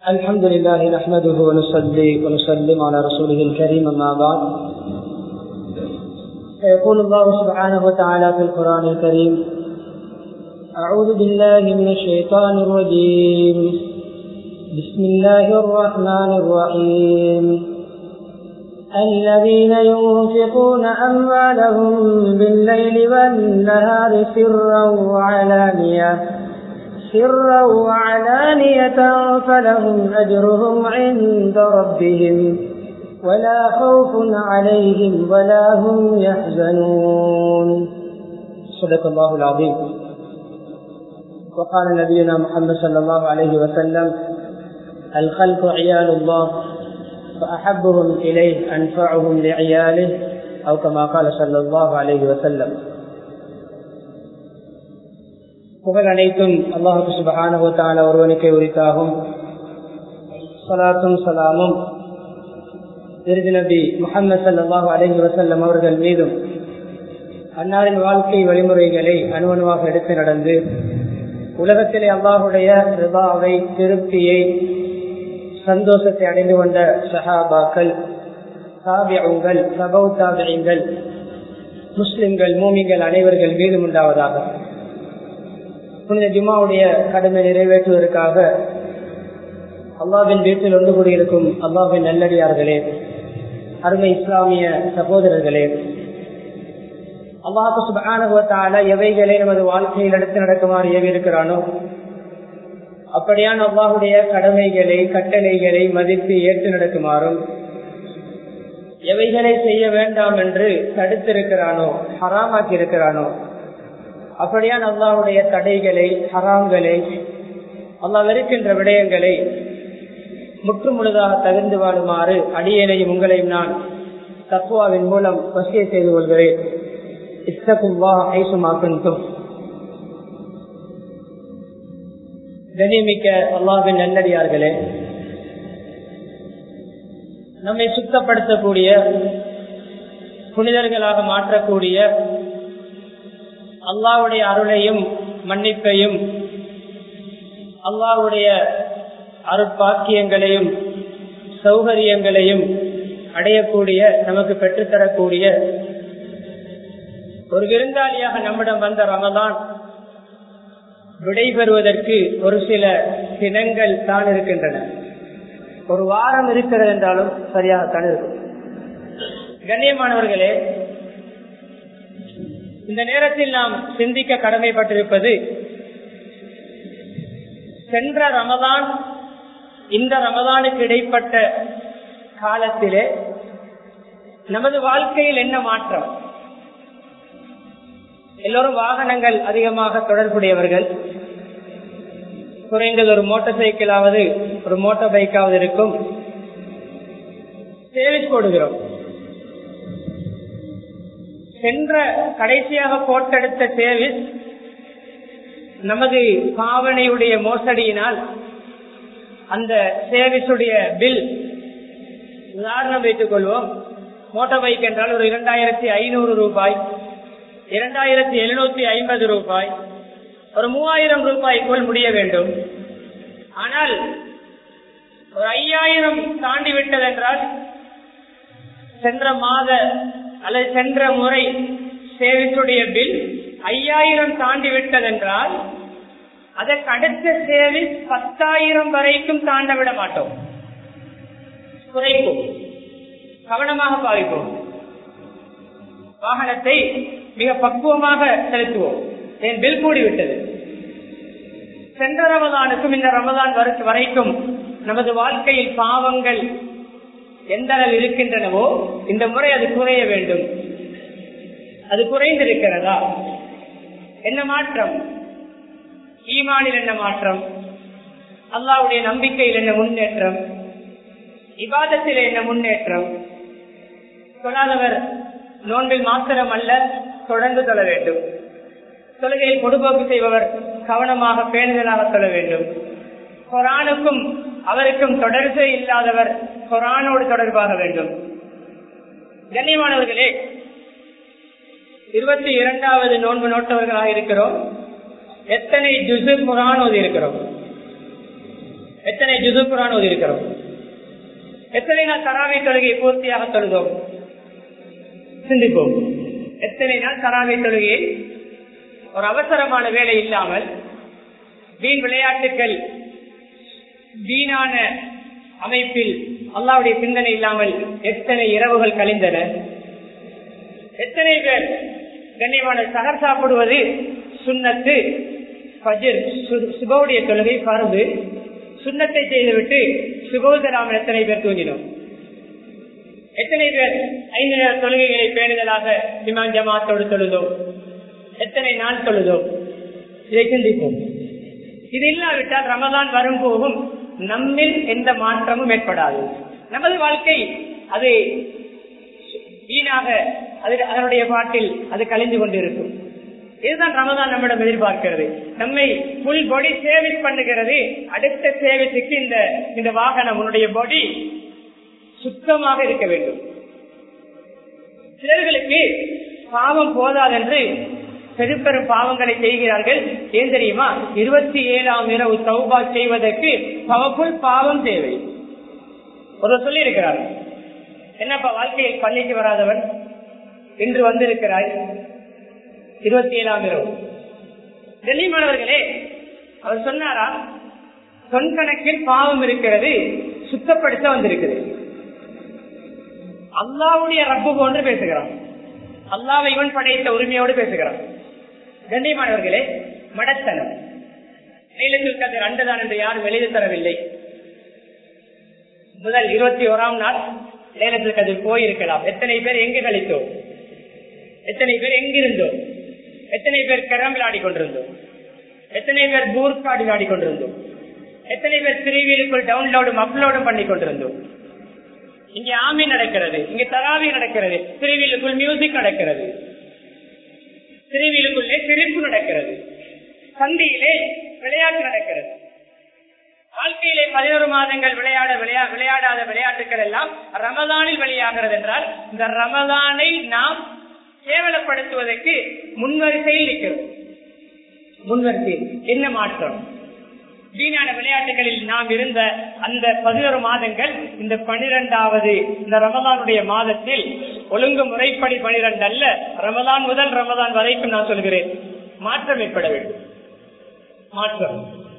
الحمد لله نحمده ونصلي ونسلم على رسوله الكريم أما بعد فيقول الله سبحانه وتعالى في القرآن الكريم أعوذ بالله من الشيطان الرجيم بسم الله الرحمن الرحيم الذين ينفقون أموالهم بالليل والنهار سرا وعلانية سرا وعلانية فلهم أجرهم عند ربهم ولا خوف عليهم ولا هم يحزنون صدق الله العظيم وقال نبينا محمد صلى الله عليه وسلم الخلق عيال الله فأحبهم إليه أنفعهم لعياله أو كما قال صلى الله عليه وسلم புகழ் அனைத்தும் அல்லாஹு சுபகான ஒருவனுக்கே உரித்தாகும் சலாத்தும் சலாமும் விருது நபி முகமது சல்லாஹூ அலஹி வசல்லம் அவர்கள் மீதும் அன்னாரின் வாழ்க்கை வழிமுறைகளை அணுவணுவாக எடுத்து நடந்து உலகத்திலே அல்லாஹுடைய ரிபாவை திருப்தியை சந்தோஷத்தை அடைந்து கொண்ட சஹாபாக்கள் தாபியங்கள் சபௌ தாபியங்கள் முஸ்லிம்கள் மூமிங்கள் அனைவர்கள் மீதும் உண்டாவதாக புனித ஜுமாவுடைய கடமை நிறைவேற்றுவதற்காக அல்லாவின் வீட்டில் ஒன்று கூடியிருக்கும் அல்லாவின் நல்லடியார்களே அருமை இஸ்லாமிய சகோதரர்களே அல்லாஹு சுபானுவத்தால எவைகளை நமது வாழ்க்கையில் எடுத்து நடக்குமாறு ஏவி இருக்கிறானோ அப்படியான அல்லாஹுடைய கடமைகளை கட்டளைகளை மதித்து ஏற்று நடக்குமாறும் எவைகளை செய்ய வேண்டாம் என்று தடுத்திருக்கிறானோ ஹராமாக்கி இருக்கிறானோ அப்படியான அல்லாவுடைய தடைகளை ஹராம்களை அல்லா வெறுக்கின்ற விடயங்களை முற்றுமுழுதாக தகுந்து வாழுமாறு அடியனையும் உங்களையும் நான் தத்துவாவின் மூலம் வசிய செய்து கொள்கிறேன் இஸ்தகுவா ஐசுமாக்கும் கண்ணியமிக்க அல்லாவின் நல்லடியார்களே நம்மை சுத்தப்படுத்தக்கூடிய புனிதர்களாக மாற்றக்கூடிய அல்லாவுடைய அருளையும் மன்னிப்பையும் அல்லாவுடைய அருட்பாக்கியங்களையும் சௌகரியங்களையும் அடையக்கூடிய நமக்கு பெற்றுத்தரக்கூடிய ஒரு விருந்தாளியாக நம்மிடம் வந்த ரமதான் விடைபெறுவதற்கு ஒரு சில தினங்கள் தான் இருக்கின்றன ஒரு வாரம் இருக்கிறது என்றாலும் சரியாகத்தான் இருக்கும் கண்ணியமானவர்களே இந்த நேரத்தில் நாம் சிந்திக்க கடமைப்பட்டிருப்பது சென்ற ரமதான் இந்த ரமதானுக்கு இடைப்பட்ட காலத்திலே நமது வாழ்க்கையில் என்ன மாற்றம் எல்லோரும் வாகனங்கள் அதிகமாக தொடர்புடையவர்கள் குறைந்தது ஒரு மோட்டார் சைக்கிளாவது ஒரு மோட்டார் பைக்காவது இருக்கும் சேவிஸ் போடுகிறோம் சென்ற கடைசியாக போட்டெடுத்த சேவிஸ் நமது பாவனையுடைய மோசடியினால் அந்த சேவிஸுடைய பில் உதாரணம் வைத்துக் கொள்வோம் மோட்டார் பைக் என்றால் ஒரு இரண்டாயிரத்தி ஐநூறு ரூபாய் இரண்டாயிரத்தி எழுநூத்தி ஐம்பது ரூபாய் ஒரு மூவாயிரம் ரூபாய்க்குள் முடிய வேண்டும் ஆனால் ஒரு ஐயாயிரம் தாண்டி விட்டதென்றால் சென்ற மாத அல்லது சென்ற முறை சேவிஸுடைய பில் ஐயாயிரம் தாண்டி விட்டதென்றால் அதற்கு அடுத்த சேவிஸ் பத்தாயிரம் வரைக்கும் தாண்ட விட மாட்டோம் குறைப்போம் கவனமாக பாவிப்போம் வாகனத்தை மிக பக்குவமாக செலுத்துவோம் என் பில் கூடிவிட்டது சென்ற ரமதானுக்கும் இந்த ரமதான் வரைக்கும் நமது வாழ்க்கையில் பாவங்கள் எந்த அளவு இருக்கின்றனவோ இந்த முறை அது குறைய வேண்டும் அது குறைந்திருக்கிறதா என்ன மாற்றம் ஈமானில் என்ன மாற்றம் அல்லாவுடைய நம்பிக்கையில் என்ன முன்னேற்றம் விவாதத்தில் என்ன முன்னேற்றம் சொல்லாதவர் நோன்பில் மாத்திரம் அல்ல தொடர்ந்து தொழ வேண்டும் தொழுகையை பொடுபோக்கு செய்பவர் கவனமாக பேணுதலாக சொல்ல வேண்டும் கொரானுக்கும் அவருக்கும் தொடர்பே இல்லாதவர் கொரானோடு தொடர்பாக வேண்டும் கண்ணியமானவர்களே இருபத்தி இரண்டாவது நோன்பு நோட்டவர்களாக இருக்கிறோம் எத்தனை ஜுசு குரான் ஓதி இருக்கிறோம் எத்தனை ஜுது குரான் ஓதி இருக்கிறோம் எத்தனை நாள் தராவை தொழுகையை பூர்த்தியாக தொழுதோம் சிந்திப்போம் எத்தனை நாள் தராவை தொழுகையை ஒரு அவசரமான வேலை இல்லாமல் வீண் விளையாட்டுகள் வீணான அமைப்பில் அல்லாவுடைய சிந்தனை இல்லாமல் எத்தனை இரவுகள் கழிந்தன எத்தனை பேர் கண்ணியமான சகர் சாப்பிடுவது சுண்ணத்து பஜிர் சுபவுடைய தொழுகை பருது சுண்ணத்தை செய்துவிட்டு சுபோதராமன் எத்தனை பேர் தூங்கினோம் எத்தனை பேர் ஐந்து நேர தொழுகைகளை பேணுதலாக இமான் ஜமாத்தோடு தொழுதோம் எத்தனை நாள் தொழுதோம் இதை சிந்திப்போம் இது இல்லாவிட்டால் ரமதான் வரும் போகும் நம்மில் எந்த மாற்றமும் ஏற்படாது நமது வாழ்க்கை அது வீணாக அது அதனுடைய பாட்டில் அது கழிந்து கொண்டிருக்கும் இதுதான் ரமதான் நம்மிடம் எதிர்பார்க்கிறது நம்மை புல் பாடி சேவிஸ் பண்ணுகிறது அடுத்த சேவித்துக்கு இந்த இந்த வாகனம் உன்னுடைய பாடி சுத்தமாக இருக்க வேண்டும் சிலர்களுக்கு பாவம் போதாதென்று பெருப்பெரும் பாவங்களை செய்கிறார்கள் ஏன் தெரியுமா இருபத்தி ஏழாம் இரவு சௌபா செய்வதற்கு பவக்குள் பாவம் தேவை ஒரு சொல்லி இருக்கிறார் என்னப்பா வாழ்க்கையில் பள்ளிக்கு வராதவன் இன்று வந்திருக்கிறாய் இருபத்தி ஏழாம் இரவு கண்ணியமானவர்களே அவர் சொன்னாரா தொன்கணக்கில் பாவம் இருக்கிறது சுத்தப்படுத்த வந்திருக்கிறது அல்லாவுடைய ரப்பு போன்று பேசுகிறான் அல்லாவை இவன் படைத்த உரிமையோடு பேசுகிறான் கண்ணியமானவர்களே மடத்தனம் நீலத்தில் கதிர் அண்டுதான் என்று யாரும் எழுதி தரவில்லை முதல் இருபத்தி ஓராம் நாள் லேலத்தில் கதிர் போயிருக்கலாம் எத்தனை பேர் எங்கு கழித்தோம் எத்தனை பேர் எங்கிருந்தோம் எத்தனை பேர் கரம் விளையாடி கொண்டிருந்தோம் எத்தனை பேர் பூர்காடு விளையாடி கொண்டிருந்தோம் எத்தனை பேர் திருவியிலுக்குள் டவுன்லோடும் அப்லோடும் பண்ணி கொண்டிருந்தோம் இங்க ஆமி நடக்கிறது இங்க தராவி நடக்கிறது திருவியிலுக்குள் மியூசிக் நடக்கிறது திருவியிலுக்குள்ளே சிரிப்பு நடக்கிறது சந்தியிலே விளையாட்டு நடக்கிறது வாழ்க்கையிலே பதினோரு மாதங்கள் விளையாட விளையா விளையாடாத விளையாட்டுகள் எல்லாம் ரமதானில் வெளியாகிறது என்றால் இந்த ரமதானை நாம் கேவலப்படுத்துவதற்கு முன்வரிசையில் நிற்கிறோம் முன்வரிசையில் என்ன மாற்றம் வீணான விளையாட்டுகளில் நாம் இருந்த அந்த பதினோரு மாதங்கள் இந்த பனிரெண்டாவது இந்த ரமதானுடைய மாதத்தில் ஒழுங்கு முறைப்படி பனிரெண்டு அல்ல ரமதான் முதல் ரமதான் வரைக்கும் நான் சொல்கிறேன் மாற்றம் ஏற்பட வேண்டும் மாற்றம்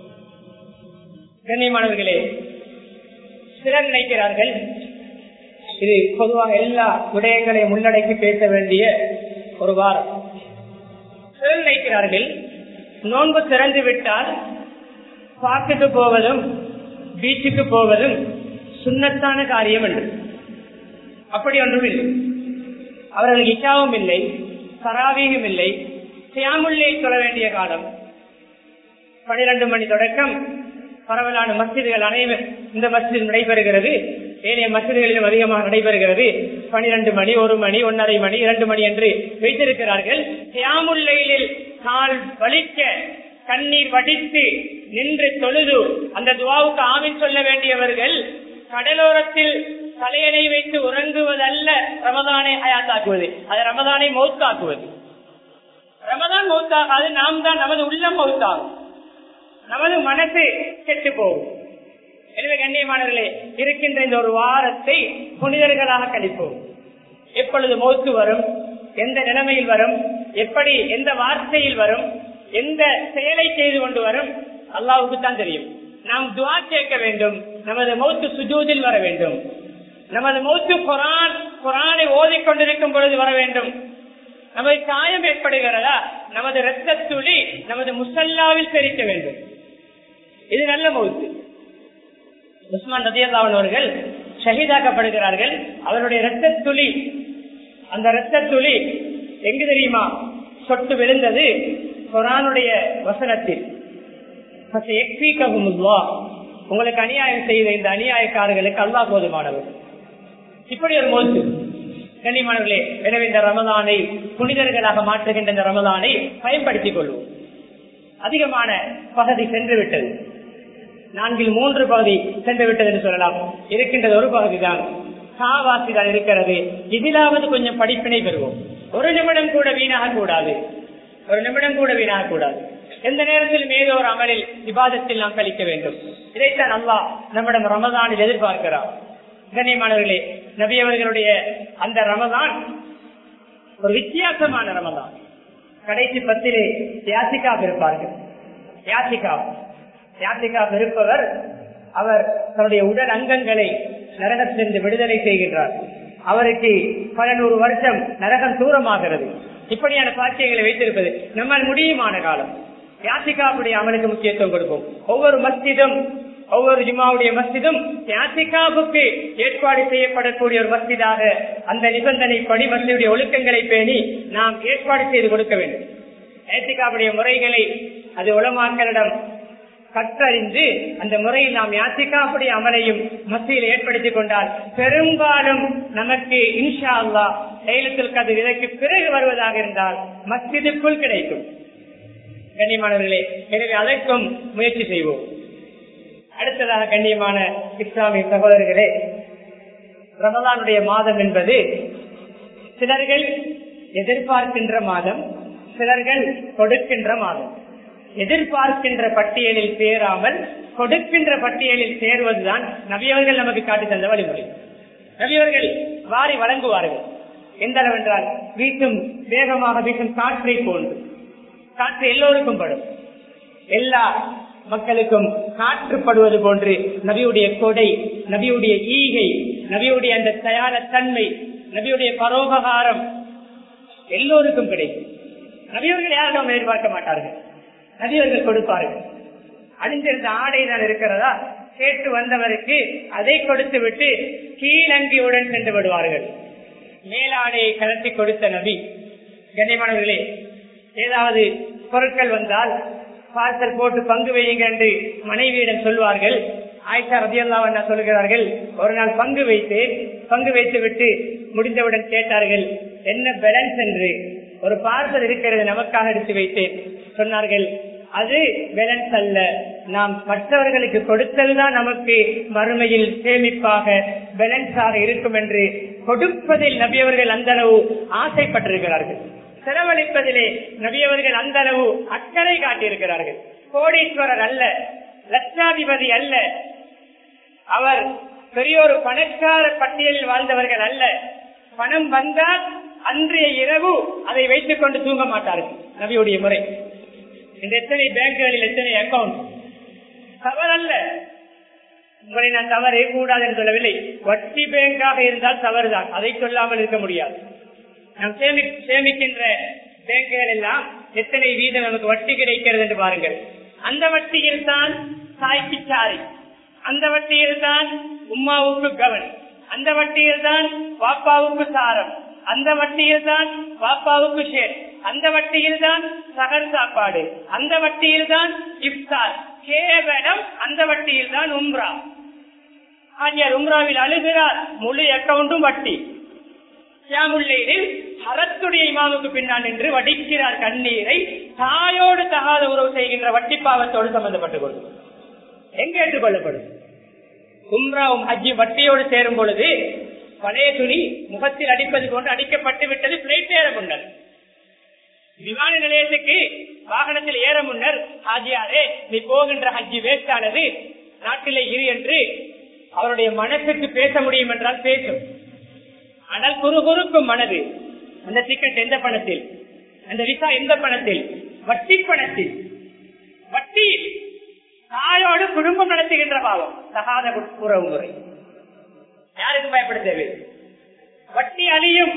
கண்ணியமானவர்களே சிலர் நினைக்கிறார்கள் இது பொதுவாக எல்லா விடயங்களையும் உள்ளடக்கி பேச வேண்டிய ஒரு வாரம் சிலர் நினைக்கிறார்கள் நோன்பு திறந்து விட்டால் பார்க்குக்கு போவதும் பீச்சுக்கு போவதும் சுண்ணத்தான காரியம் என்று அப்படி ஒன்றும் இல்லை அவர்களுக்கு இஷாவும் இல்லை சராவீகம் இல்லை சியாமுல்லை சொல்ல வேண்டிய காலம் பனிரெண்டு மணி தொடக்கம் பரவலான மசிதிகள் அனைவர் இந்த மசித் நடைபெறுகிறது ஏனைய மசிதிகளிலும் அதிகமாக நடைபெறுகிறது பனிரெண்டு மணி ஒரு மணி ஒன்னரை மணி இரண்டு மணி என்று வைத்திருக்கிறார்கள் சியாமுல்லையில் கால் வலிக்க கண்ணீர் வடித்து நின்று தொழுது அந்த துவாவுக்கு ஆமின் சொல்ல வேண்டியவர்கள் கடலோரத்தில் தலையணை வைத்து உறங்குவதல்ல ரமதானை ஹயாத்தாக்குவது அது ரமதானை மௌத்தாக்குவது ரமதான் மௌத்தாகாது நாம் தான் நமது உள்ளம் மௌத்தாகும் நமது மனசு கெட்டு போகும் எனவே கண்ணியமானவர்களே இருக்கின்ற இந்த ஒரு வாரத்தை புனிதர்களாக கழிப்போம் எப்பொழுது மௌத்து வரும் எந்த நிலைமையில் வரும் எப்படி எந்த வார்த்தையில் வரும் எந்த செயலை செய்து கொண்டு வரும் அல்லாவுக்கு தான் தெரியும் நாம் துவா கேட்க வேண்டும் நமது மௌத்து சுஜூதில் வர வேண்டும் நமது மௌத்து குரான் குரானை ஓதிக்கொண்டிருக்கும் பொழுது வர வேண்டும் நமது காயம் ஏற்படுகிறதா நமது ரத்த துளி நமது முசல்லாவில் தெரிக்க வேண்டும் இது நல்ல மௌத்து உஸ்மான் ரதியல்லாவன் அவர்கள் ஷஹீதாக்கப்படுகிறார்கள் அவருடைய ரத்த துளி அந்த ரத்த துளி எங்கு தெரியுமா சொட்டு விழுந்தது குரானுடைய வசனத்தில் உங்களுக்கு அநியாயம் செய்த இந்த அநியாயக்காரர்களுக்கு அல்லா போதுமானவர் இப்படி ஒரு மோசு கண்ணியமானவர்களே எனவே இந்த ரமதானை புனிதர்களாக மாற்றுகின்ற இந்த ரமதானை பயன்படுத்திக் கொள்வோம் அதிகமான பகுதி சென்று விட்டது நான்கில் மூன்று பகுதி சென்று விட்டது என்று சொல்லலாம் இருக்கின்றது ஒரு பகுதி தான் காவாசி தான் இருக்கிறது இதிலாவது கொஞ்சம் படிப்பினை பெறுவோம் ஒரு நிமிடம் கூட வீணாக கூடாது ஒரு நிமிடம் கூட வீணாக கூடாது எந்த நேரத்திலும் ஏதோ ஒரு அமலில் விவாதத்தில் நாம் கழிக்க வேண்டும் இதைத்தான் அல்லா நம்மிடம் ரமதானில் எதிர்பார்க்கிறார் கண்ணியமானவர்களே நபியவர்களுடைய அந்த ரமதான் ஒரு வித்தியாசமான ரமதான் கடைசி பத்திலே யாசிகா இருப்பார்கள் யாசிகா யாசிகா இருப்பவர் அவர் தன்னுடைய உடல் அங்கங்களை நரகத்திலிருந்து விடுதலை செய்கின்றார் அவருக்கு பல நூறு வருஷம் நரகம் தூரமாகிறது இப்படியான சாட்சியங்களை வைத்திருப்பது நம்மால் முடியுமான காலம் யாத்திகாவுடைய அமலுக்கு முக்கியத்துவம் கொடுப்போம் ஒவ்வொரு மஸ்ஜிதும் ஒவ்வொரு ஜுமாவுடைய மஸ்ஜிதும் யாத்திகாவுக்கு ஏற்பாடு செய்யப்படக்கூடிய ஒரு மஸ்ஜிதாக அந்த நிபந்தனைப்படி மஸ்ஜிதுடைய ஒழுக்கங்களை பேணி நாம் ஏற்பாடு செய்து கொடுக்க வேண்டும் யாத்திகாவுடைய முறைகளை அது உளமாக்களிடம் கற்றறிந்து அந்த முறையில் நாம் யாத்திகாவுடைய அமலையும் மத்தியில் ஏற்படுத்திக் கொண்டால் பெரும்பாலும் நமக்கு இன்ஷா அல்லா தைலத்தில் கது இதற்கு பிறகு வருவதாக இருந்தால் மஸ்ஜிதுக்குள் கிடைக்கும் கண்ணியமானவர்களே எனவே அதற்கும் முயற்சி செய்வோம் அடுத்ததாக கண்ணியமான இஸ்லாமிய சகோதரர்களே ரமலானுடைய மாதம் என்பது சிலர்கள் எதிர்பார்க்கின்ற மாதம் சிலர்கள் கொடுக்கின்ற மாதம் எதிர்பார்க்கின்ற பட்டியலில் சேராமல் கொடுக்கின்ற பட்டியலில் சேருவதுதான் நபியவர்கள் நமக்கு காட்டி தந்த வழிமுறை நபியவர்கள் வாரி வழங்குவார்கள் எந்த அளவென்றால் வீசும் வேகமாக வீசும் காற்றை போன்று காற்று எல்லோருக்கும் படும் எல்லா மக்களுக்கும் காற்றுப்படுவது போன்று நபியுடைய கொடை நபியுடைய ஈகை நபியுடைய அந்த தயார தன்மை நபியுடைய பரோபகாரம் எல்லோருக்கும் கிடைக்கும் நபியவர்கள் யாரும் எதிர்பார்க்க மாட்டார்கள் நபியவர்கள் கொடுப்பார்கள் அணிந்திருந்த ஆடை தான் இருக்கிறதா கேட்டு வந்தவருக்கு அதை கொடுத்து விட்டு கீழங்கியுடன் சென்று விடுவார்கள் மேலாடையை கலத்தி கொடுத்த நபி கண்ணியமானவர்களே ஏதாவது பொருட்கள் வந்தால் பார்சல் போட்டு பங்கு வையுங்க என்று மனைவியிடம் சொல்வார்கள் ஆயிஷா ரதியல்லா என்ன சொல்கிறார்கள் ஒரு நாள் பங்கு வைத்து பங்கு வைத்து விட்டு முடிந்தவுடன் கேட்டார்கள் என்ன பேலன்ஸ் என்று ஒரு பார்சல் இருக்கிறது நமக்காக எடுத்து வைத்தேன் சொன்னார்கள் அது பேலன்ஸ் அல்ல நாம் மற்றவர்களுக்கு கொடுத்ததுதான் நமக்கு மறுமையில் சேமிப்பாக பேலன்ஸாக இருக்கும் என்று கொடுப்பதில் நபியவர்கள் அந்த அளவு ஆசைப்பட்டிருக்கிறார்கள் செலவழிப்பதிலே நபியவர்கள் அந்த அளவு அக்கறை காட்டியிருக்கிறார்கள் கோடீஸ்வரர் அல்ல லட்சாதிபதி அல்ல அவர் பெரிய ஒரு பணக்கார பட்டியலில் வாழ்ந்தவர்கள் அல்ல பணம் வந்தால் அன்றைய இரவு அதை வைத்துக் கொண்டு தூங்க மாட்டார்கள் நபியுடைய முறை இந்த எத்தனை பேங்குகளில் எத்தனை அக்கௌண்ட் தவறல்ல உங்களை நான் தவறே கூடாது என்று சொல்லவில்லை வட்டி பேங்காக இருந்தால் தவறுதான் அதை சொல்லாமல் இருக்க முடியாது நாம் சேமி சேமிக்கின்ற பேங்குகள் எல்லாம் எத்தனை வீதம் நமக்கு வட்டி கிடைக்கிறது என்று பாருங்கள் அந்த வட்டியில் தான் தாய்க்கு சாரி அந்த வட்டியில் தான் உமாவுக்கு கவன் அந்த வட்டியில் தான் பாப்பாவுக்கு சாரம் அந்த வட்டியில் தான் பாப்பாவுக்கு ஷேர் அந்த வட்டியில் தான் சகர் சாப்பாடு அந்த வட்டியில் தான் இப்தார் கேவலம் அந்த வட்டியில் தான் உம்ரா ஆஜியார் உம்ராவில் அழுகிறார் முழு அக்கவுண்டும் வட்டி ஷியாமுல்லையில் ஹரத்துடைய இமாமுக்கு பின்னால் நின்று வடிக்கிறார் கண்ணீரை தாயோடு தகாத உறவு செய்கின்ற வட்டி பாவத்தோடு சம்பந்தப்பட்டுக் கொள்ளும் எங்க ஏற்றுக்கொள்ளப்படும் உம்ராவும் ஹஜ்ஜி வட்டியோடு சேரும் பொழுது பழைய துணி முகத்தில் அடிப்பது போன்று அடிக்கப்பட்டு விட்டது பிளைட் ஏற முன்னர் விமான நிலையத்துக்கு வாகனத்தில் ஏற முன்னர் ஹாஜியாரே நீ போகின்ற ஹஜ்ஜி வேஸ்ட் ஆனது நாட்டிலே இரு என்று அவருடைய மனசுக்கு பேச முடியும் என்றால் பேசும் ஆனால் குறுகுறுக்கும் மனது அந்த டிக்கெட் எந்த பணத்தில் அந்த விசா எந்த பணத்தில் வட்டி பணத்தில் வட்டி தாயோடு குடும்பம் நடத்துகின்ற பாவம் தகாத உறவு முறை யாருக்கு பயப்பட தேவை வட்டி அழியும்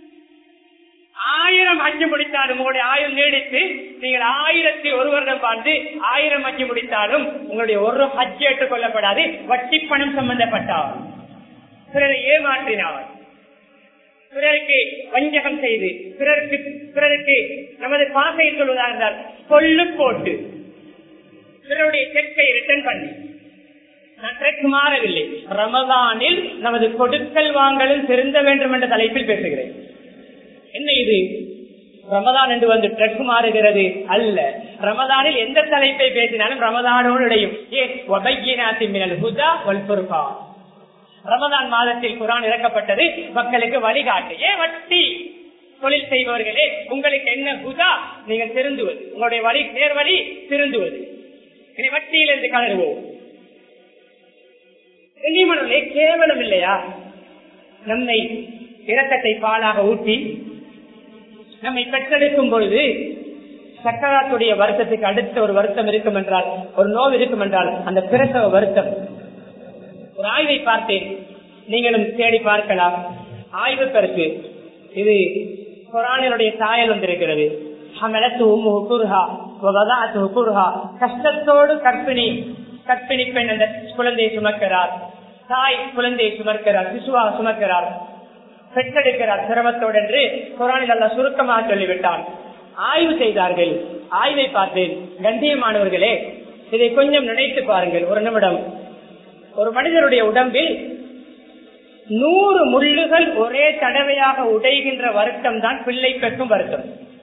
ஆயிரம் அஞ்சு முடித்தாலும் உங்களுடைய ஆயுள் நீடித்து நீங்கள் ஆயிரத்தி ஒரு வருடம் வாழ்ந்து ஆயிரம் அஞ்சு முடித்தாலும் உங்களுடைய ஒரு ஹஜ் ஏற்றுக்கொள்ளப்படாது வட்டி பணம் சம்பந்தப்பட்டால் பிறரை ஏமாற்றினார் பிறருக்கு வஞ்சகம் செய்து பிறருக்கு பிறருக்கு நமது பாசையில் சொல்வதாக இருந்தால் கொள்ளு போட்டு பிறருடைய செக்கை ரிட்டர்ன் பண்ணி நான் ட்ரெக் மாறவில்லை ரமதானில் நமது கொடுக்கல் வாங்கலும் திருந்த வேண்டும் என்ற தலைப்பில் பேசுகிறேன் என்ன இது ரமதான் என்று வந்து ட்ரெக் மாறுகிறது அல்ல ரமதானில் எந்த தலைப்பை பேசினாலும் ரமதானோடு இடையும் ஏன் ஹுதா வல்புர்கா ரமதான் மாதத்தில் குரான் இறக்கப்பட்டது மக்களுக்கு வழிகாட்டு ஏன் வட்டி தொழில் செய்பவர்களே உங்களுக்கு என்ன புதா நீங்கள் திருந்துவது உங்களுடைய வழி நேர்வழி திருந்துவது இனி வட்டியிலிருந்து கலருவோம் கண்ணியமானவர்களே கேவலம் இல்லையா நம்மை இரக்கத்தை பாலாக ஊட்டி நம்மை பெற்றெடுக்கும் பொழுது சக்கராத்துடைய வருத்தத்துக்கு அடுத்த ஒரு வருத்தம் இருக்கும் என்றால் ஒரு நோவு இருக்கும் என்றால் அந்த பிரசவ வருத்தம் ஒரு ஆய்வை பார்த்தேன் நீங்களும் தேடி பார்க்கலாம் ஆய்வு கருத்து இது குரானினுடைய சாயல் வந்திருக்கிறது ஹமலத்து உம்முஹு குர்ஹா வவதாஅத்துஹு குர்ஹா. கஷ்டத்தோடு கற்பிணி கற்பிணி பெண் அந்த குழந்தையை சுமக்கிறார் தாய் குழந்தையை சுமக்கிறார் சிசுவாக சுமக்கிறார் பெற்றெடுக்கிறார் சிரமத்தோடு என்று குரானில் அல்ல சுருக்கமாக சொல்லிவிட்டான் ஆய்வு செய்தார்கள் ஆய்வை பார்த்தேன் கண்ணியமானவர்களே இதை கொஞ்சம் நினைத்து பாருங்கள் ஒரு நிமிடம் ஒரு மனிதனுடைய உடம்பில் நூறு முள்ளுகள் ஒரே தடவையாக உடைகின்ற வருத்தம் தான் பிள்ளை பெற்றும் வருத்தம்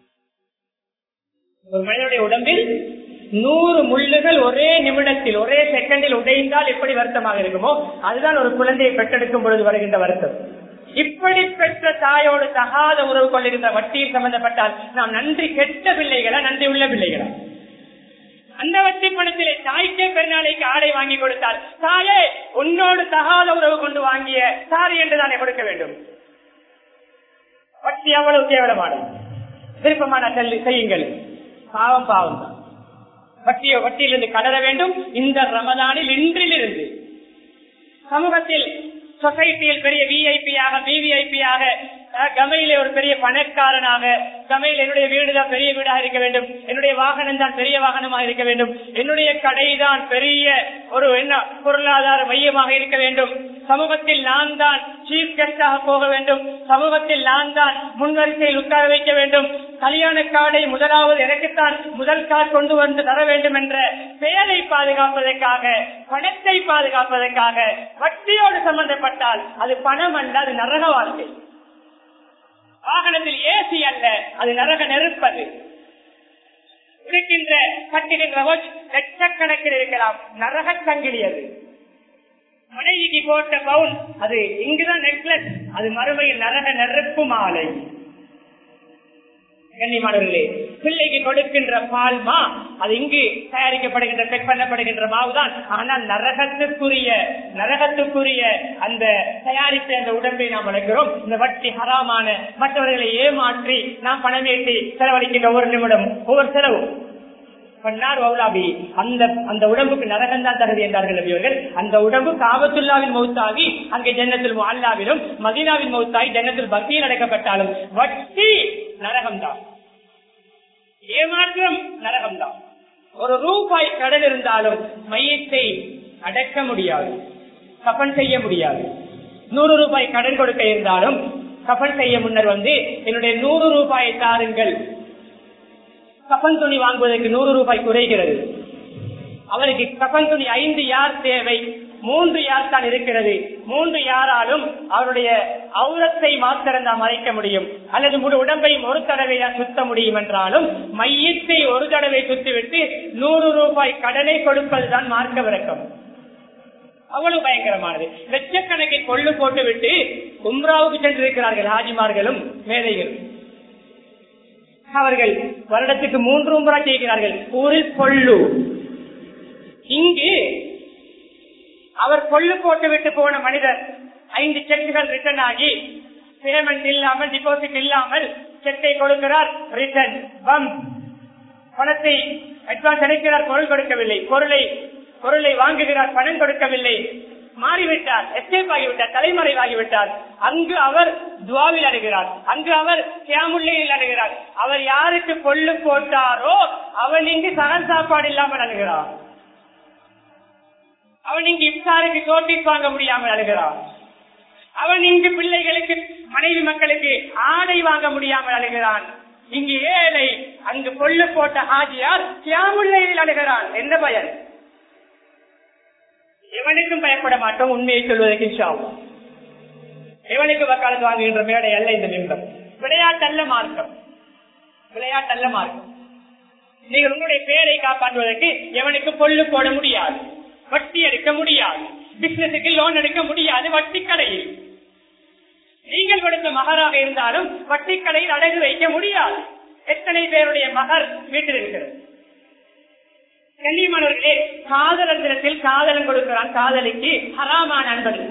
ஒரு மனிதனுடைய உடம்பில் நூறு முள்ளுகள் ஒரே நிமிடத்தில் ஒரே செகண்டில் உடைந்தால் எப்படி வருத்தமாக இருக்குமோ அதுதான் ஒரு குழந்தையை பெற்றெடுக்கும் பொழுது வருகின்ற வருத்தம் இப்படி பெற்ற தாயோடு தகாத உறவு கொள்ளுகின்ற வட்டியில் சம்பந்தப்பட்டால் நாம் நன்றி கெட்ட பிள்ளைகளா நன்றி உள்ள பிள்ளைகளா அந்த வட்டி பணத்திலே தாய்க்கே பெருநாளைக்கு ஆடை வாங்கி கொடுத்தால் தாயே உன்னோடு தகாத உறவு கொண்டு வாங்கிய சாரி என்று தானே கொடுக்க வேண்டும் வட்டி அவ்வளவு கேவலமானது விருப்பமான செல்லு செய்யுங்கள் பாவம் பாவம் தான் வட்டியோ வட்டியிலிருந்து கடற வேண்டும் இந்த ரமதானில் இன்றிலிருந்து சமூகத்தில் சொசைட்டியில் பெரிய விஐபியாக பிவிஐபியாக கமையில ஒரு பெரிய பணக்காரனாக கமையில் என்னுடைய வீடு தான் பெரிய வீடாக இருக்க வேண்டும் என்னுடைய வாகனம் தான் பெரிய வாகனமாக இருக்க வேண்டும் என்னுடைய கடை தான் பெரிய ஒரு என்ன பொருளாதார மையமாக இருக்க வேண்டும் சமூகத்தில் நான் தான் சீஃப் கெஸ்டாக போக வேண்டும் சமூகத்தில் நான் தான் முன்வரிசையில் உட்கார வைக்க வேண்டும் கல்யாண கார்டை முதலாவது எனக்குத்தான் முதல் கார்டு கொண்டு வந்து தர வேண்டும் என்ற பெயரை பாதுகாப்பதற்காக பணத்தை பாதுகாப்பதற்காக வட்டியோடு சம்பந்தப்பட்டால் அது பணம் அல்ல அது நரக வாழ்க்கை வாகனத்தில் ஏசி அல்ல அது நரக நெருப்பது இருக்கின்ற கட்டுகின்ற லட்சக்கணக்கில் இருக்கலாம் நரக சங்கிலி அது மனைவிக்கு போட்ட பவுன் அது இங்குதான் நெக்லஸ் அது மறுமையில் நரக நெருப்பு மாலை கண்ணியமானவர்களே பிள்ளைக்கு கொடுக்கின்ற பால் மா அது இங்கு தயாரிக்கப்படுகின்ற பெக் பண்ணப்படுகின்ற மாவுதான் ஆனால் நரகத்துக்குரிய நரகத்துக்குரிய அந்த தயாரித்த அந்த உடம்பை நாம் வளர்க்கிறோம் இந்த வட்டி ஹராமான மற்றவர்களை ஏமாற்றி நாம் பணம் ஏற்றி செலவழிக்கின்ற ஒவ்வொரு நிமிடம் ஒவ்வொரு செலவும் பண்ணார் வௌலாபி அந்த அந்த உடம்புக்கு நரகம் தான் தகுதி என்றார்கள் நபியவர்கள் அந்த உடம்பு காபத்துல்லாவின் மௌத்தாகி அங்கே ஜன்னத்தில் அல்லாவிலும் மதீனாவின் மௌத்தாகி ஜன்னத்தில் பக்தியில் அடைக்கப்பட்டாலும் வட்டி நரகம் தான் ஏமாற்றம் நரகம் தான் ஒரு ரூபாய் கடன் இருந்தாலும் மையத்தை அடக்க முடியாது கப்பன் செய்ய முடியாது நூறு ரூபாய் கடன் கொடுக்க இருந்தாலும் கப்பன் செய்ய முன்னர் வந்து என்னுடைய நூறு ரூபாயை தாருங்கள் கப்பன் துணி வாங்குவதற்கு நூறு ரூபாய் குறைகிறது அவருக்கு கப்பன் துணி ஐந்து யார் தேவை மூன்று யார் தான் இருக்கிறது மூன்று யாராலும் அவருடைய அவுரத்தை மாத்திரம் தான் மறைக்க முடியும் அல்லது முழு உடம்பையும் ஒரு தடவை தான் சுத்த முடியும் என்றாலும் மையத்தை ஒரு தடவை சுத்திவிட்டு நூறு ரூபாய் கடனை கொடுப்பதுதான் மார்க்க விளக்கம் அவ்வளவு பயங்கரமானது லட்சக்கணக்கில் கொள்ளு போட்டு விட்டு உம்ராவுக்கு சென்றிருக்கிறார்கள் ஹாஜிமார்களும் மேதைகளும் அவர்கள் வருடத்துக்கு மூன்று உம்ரா செய்கிறார்கள் ஊரில் கொள்ளு இங்கு அவர் கொள்ளு போட்டு விட்டு போன மனிதர் ஐந்து செக்குகள் ரிட்டர்ன் ஆகி பேமெண்ட் இல்லாமல் டிபாசிட் இல்லாமல் செக்கை கொடுக்கிறார் ரிட்டர்ன் பம் பணத்தை அட்வான்ஸ் அளிக்கிறார் பொருள் கொடுக்கவில்லை பொருளை பொருளை வாங்குகிறார் பணம் கொடுக்கவில்லை மாறிவிட்டார் எஸ்கேப் ஆகிவிட்டார் தலைமறைவாகிவிட்டார் அங்கு அவர் துவாவில் அடைகிறார் அங்கு அவர் சியாமுல்லையில் அடைகிறார் அவர் யாருக்கு கொள்ளு போட்டாரோ அவன் இங்கு சகன் சாப்பாடு இல்லாமல் அழுகிறார் அவன் இங்கு இப்தாருக்கு நோட்டீஸ் வாங்க முடியாமல் அழுகிறான் அவன் இங்கு பிள்ளைகளுக்கு மனைவி மக்களுக்கு ஆடை வாங்க முடியாமல் அழுகிறான் இங்கு ஏழை அங்கு கொள்ளு போட்ட ஆஜியார் சியாமுல்லையில் அழுகிறான் என்ன பயன் எவனுக்கும் பயப்பட மாட்டோம் உண்மையை சொல்வதற்கு ஷாவும் எவனுக்கு வக்காலத்து வாங்குகின்ற மேடை அல்ல இந்த நிமிடம் விளையாட்டல்ல மார்க்கம் விளையாட்டல்ல மார்க்கம் நீங்கள் உங்களுடைய பேரை காப்பாற்றுவதற்கு எவனுக்கு பொல்லு போட முடியாது வட்டி எடுக்க முடியாது பிசினஸுக்கு லோன் எடுக்க முடியாது வட்டி கடையில் நீங்கள் கொடுத்த மகராக இருந்தாலும் வட்டிக்கடையில் அடகு வைக்க முடியாது எத்தனை பேருடைய மகர் வீட்டில் இருக்கிறது கண்ணியமானவர்களே காதலர் தினத்தில் காதலன் கொடுக்கிறான் காதலிக்கு ஹராமான அன்பது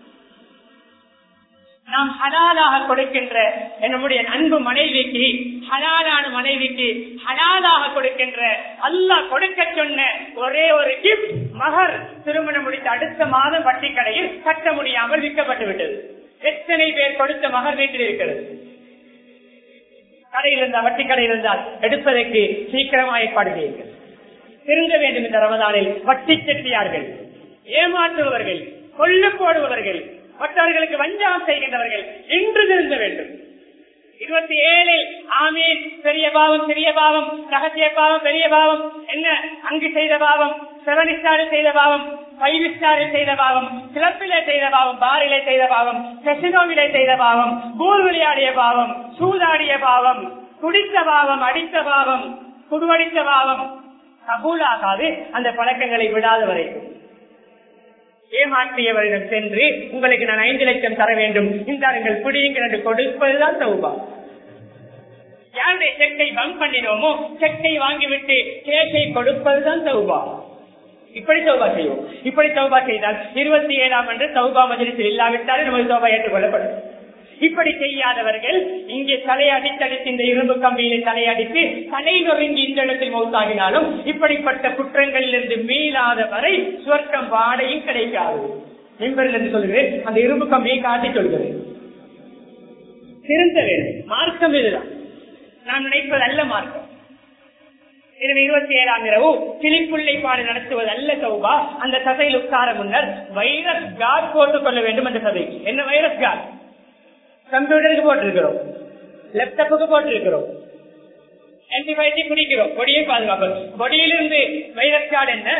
நாம் ஹலாலாக கொடுக்கின்ற நம்முடைய அன்பு மனைவிக்கு ஹலாலான மனைவிக்கு ஹலாலாக கொடுக்கின்ற அல்லாஹ் கொடுக்க சொன்ன ஒரே ஒரு கிஃப்ட் மகர் திருமணம் முடித்த அடுத்த மாதம் வட்டி கடையில் கட்ட முடியாமல் விற்கப்பட்டு விட்டது எத்தனை பேர் கொடுத்த மகர் வீட்டில் இருக்கிறது கடையில் இருந்தால் வட்டி கடையில் இருந்தால் எடுப்பதற்கு சீக்கிரமாக ஏற்பாடு செய்யுங்கள் திருந்த வேண்டும் இந்த ரமதானில் வட்டி செட்டியார்கள் ஏமாற்றுபவர்கள் கொள்ளு போடுபவர்கள் மற்றவர்களுக்கு வஞ்சகம் செய்கின்றவர்கள் இன்று திருந்த வேண்டும் இருபத்தி ஏழில் ஆமீன் பெரிய பாவம் சிறிய பாவம் ரகசிய பாவம் பெரிய பாவம் என்ன அங்கு செய்த பாவம் செவன் ஸ்டாரில் செய்த பாவம் ஃபைவ் ஸ்டாரில் செய்த பாவம் கிளப்பிலே செய்த பாவம் பாரிலே செய்த பாவம் கெசினோவிலே செய்த பாவம் பூல் விளையாடிய பாவம் சூதாடிய பாவம் குடித்த பாவம் அடித்த பாவம் குடுவடித்த பாவம் கபூலாகாது அந்த பழக்கங்களை விடாத வரைக்கும் ஏமாற்றியவரிடம் சென்று உங்களுக்கு நான் ஐந்து லட்சம் தர வேண்டும் இந்தாருங்கள் பிடியுங்கள் என்று கொடுப்பதுதான் சௌபா யாருடைய செக்கை பங்க் பண்ணினோமோ செக்கை வாங்கிவிட்டு கேஷை கொடுப்பதுதான் சௌபா இப்படி சௌபா செய்வோம் இப்படி சௌபா செய்தால் இருபத்தி ஏழாம் அன்று சௌபா மஜிலிசில் இல்லாவிட்டாலும் நமது சௌபா ஏற்றுக்கொள்ளப்படும் இப்படி செய்யாதவர்கள் இங்கே தலையடித்தடித்து இந்த இரும்பு கம்பியிலே தலையடித்து தலை நொறுங்கி இந்த இடத்தில் மௌத்தாகினாலும் இப்படிப்பட்ட குற்றங்களில் இருந்து மீளாத வரை சுவர்க்கம் வாடையும் கிடைக்காது என்பதில் என்று சொல்கிறேன் அந்த இரும்பு கம்பியை காட்டி சொல்கிறேன் திருந்த வேண்டும் மார்க்கம் இதுதான் நான் நினைப்பது அல்ல மார்க்கம் எனவே இருபத்தி ஏழாம் இரவு கிளிப்புள்ளை பாடு நடத்துவது அல்ல சௌபா அந்த சபையில் உட்கார முன்னர் வைரஸ் கார்டு போட்டுக் கொள்ள வேண்டும் அந்த சபைக்கு என்ன வைரஸ் கார்டு கம்ப்யூட்டருக்கு போட்டிருக்கிறோம் லேப்டாப்புக்கு போட்டிருக்கிறோம் ஆன்டிபயோட்டிக் குடிக்கிறோம் பொடியை பாதுகாப்போம் பொடியிலிருந்து வைரஸ் கார்டு என்ன